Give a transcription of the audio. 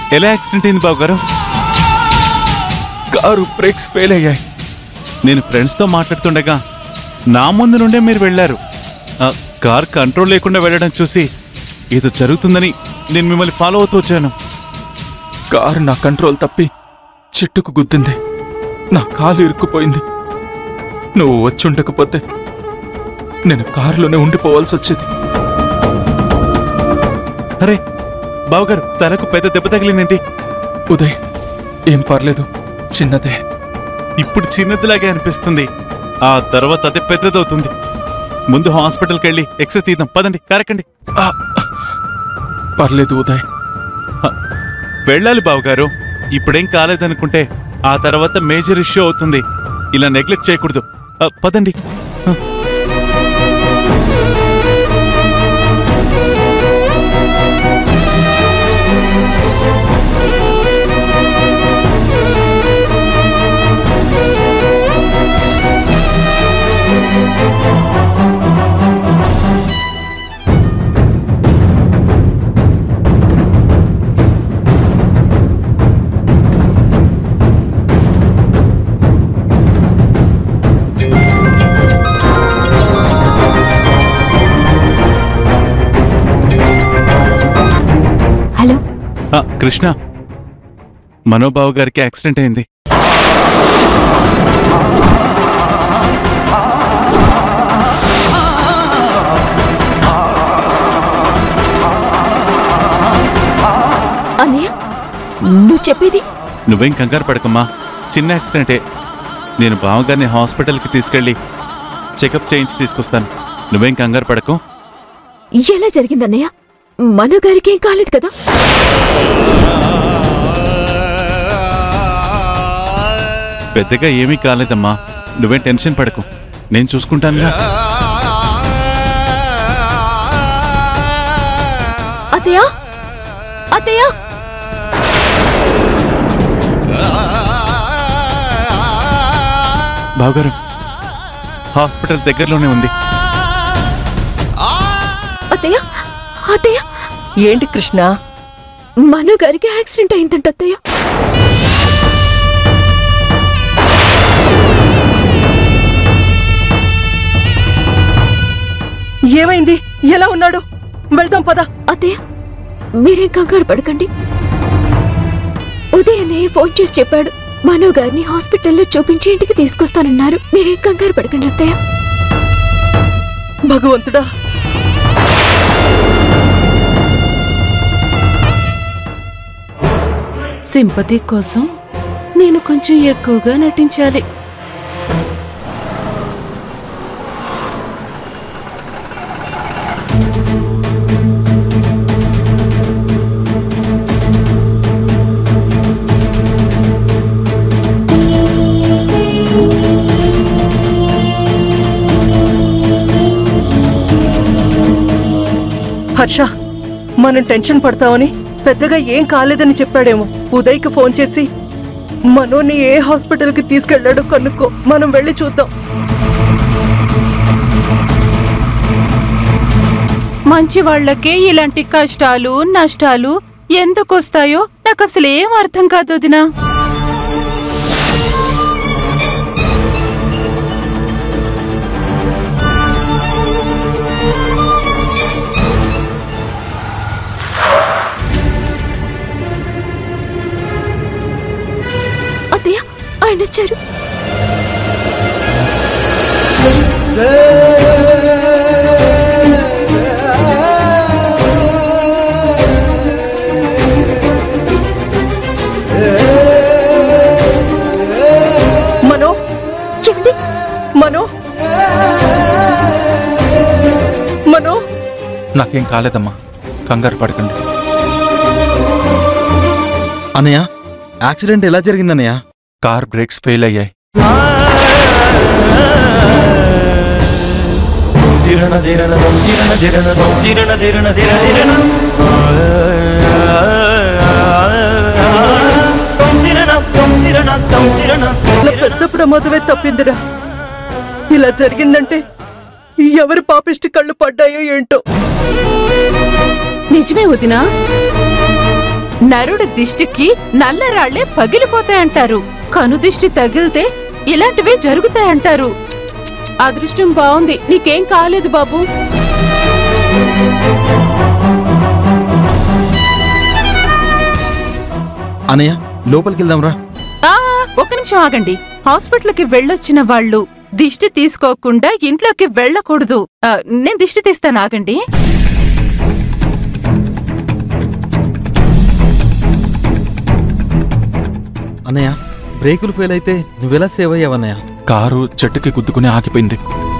ఎలా యాక్సిడెంట్ అయింది బావగారు కారు బ్రేక్స్ ఫెయిల్ అయ్యాయి నేను ఫ్రెండ్స్తో మాట్లాడుతుండగా నా ముందు నుండే మీరు వెళ్ళారు ఆ, కార్ కంట్రోల్ లేకుండా వెళ్ళడం చూసి ఏదో జరుగుతుందని నేను మిమ్మల్ని ఫాలో అవుతూ వచ్చాను కారు నా కంట్రోల్ తప్పి చెట్టుకు గుద్దింది నా కాలు ఇరుక్కుపోయింది నువ్వు వచ్చి ఉండకపోతే నేను కారులోనే ఉండిపోవాల్సి వచ్చేది అరే బావగారు తలకు పెద్ద దెబ్బ తగిలిందేంటి ఉదయ్ ఏం పర్లేదు చిన్నదే ఇప్పుడు చిన్నదిలాగే అనిపిస్తుంది ఆ తర్వాత అదే పెద్దదవుతుంది ముందు హాస్పిటల్కి వెళ్ళి ఎక్స్రే తీద్దాం పదండి కారకండి ఆ, పర్లేదు ఉదయ్ హ, వెళ్ళాలి బావగారు ఇప్పుడేం కాలేదనుకుంటే ఆ తర్వాత మేజర్ ఇష్యూ అవుతుంది ఇలా నెగ్లెక్ట్ చేయకూడదు ఆ, పదండి హ. హలో ఆ, కృష్ణ మనోబాబు గారికి యాక్సిడెంట్ అయింది అన్నయ్య నువ్వు చెప్పేది నువ్వేం కంగారు పడకమ్మా చిన్న యాక్సిడెంటే నేను బావగారిని హాస్పిటల్కి తీసుకెళ్ళి చెకప్ చేయించి తీసుకొస్తాను నువ్వేం కంగారు పడకు ఎలా జరిగిందన్నయ్య మను గారికి ఏం కాలేదు కదా పెద్దగా ఏమీ కాలేదమ్మా నువ్వేం టెన్షన్ పడకు నేను చూసుకుంటానుగా అత్తయ్య అత్తయ్య బావగారు హాస్పిటల్ దగ్గరలోనే ఉంది అత్తయ్య అత్తయ్య ఏంటి కృష్ణ మను గారికి యాక్సిడెంట్ అయిందంట అత్తయ్య ఏమైంది ఎలా ఉన్నాడు వెళ్దాం పద అత్తయ్య మీరేం కంగారు పడకండి ఉదయనే ఫోన్ చేసి చెప్పాడు మను గారిని హాస్పిటల్లో చూపించి ఇంటికి తీసుకొస్తానన్నారు మీరేం కంగారు పడకండి అత్తయ్య భగవంతుడా సింపతి కోసం నేను కొంచెం ఎక్కువగా నటించాలి హర్ష మనం టెన్షన్ పడతామని పెద్దగా ఏం కాలేదని చెప్పాడేమో ఉదయ్కి ఫోన్ చేసి మనోని ఏ హాస్పిటల్కి తీసుకెళ్ళాడో కనుక్కో మనం వెళ్ళి చూద్దాం మంచి వాళ్ళకే ఇలాంటి కష్టాలు నష్టాలు ఎందుకొస్తాయో నాకు అసలు ఏం అర్థం కాదు వదినా అత్తయ్య ఆయన వచ్చారు మనో ఏమండి మనో మనో నాకేం కాలేదమ్మా కంగారు పడకండి అన్నయ్య యాక్సిడెంట్ ఎలా జరిగిందన్నయ్య కార్ బ్రేక్స్ ఫెయిల్ అయ్యాయి ఇలా పెద్ద ప్రమాదమే తప్పిందిరా ఇలా జరిగిందంటే ఎవరి పాపిష్టి కళ్ళు పడ్డాయో ఏంటో నిజమే వదినా నరుడి దిష్టికి నల్లరాళ్లే పగిలిపోతాయంటారు కను దిష్టి తగిలితే ఇలాంటివే జరుగుతాయంటారు అదృష్టం బాగుంది నీకేం కాలేదు బాబు అనయ్య లోపలికి వెళ్దాంరా ఆ ఒక్క నిమిషం ఆగండి హాస్పిటల్కి వెళ్ళొచ్చిన వాళ్ళు దిష్టి తీసుకోకుండా ఇంట్లోకి వెళ్ళకూడదు ఆ, నేను దిష్టి తీస్తాను ఆగండి అన్నయ్య బ్రేకులు ఫెయిల్ అయితే నువ్వెలా సేవ్ అయ్యావన్నయ్య కారు చెట్టుకి గుద్దుకుని ఆగిపోయింది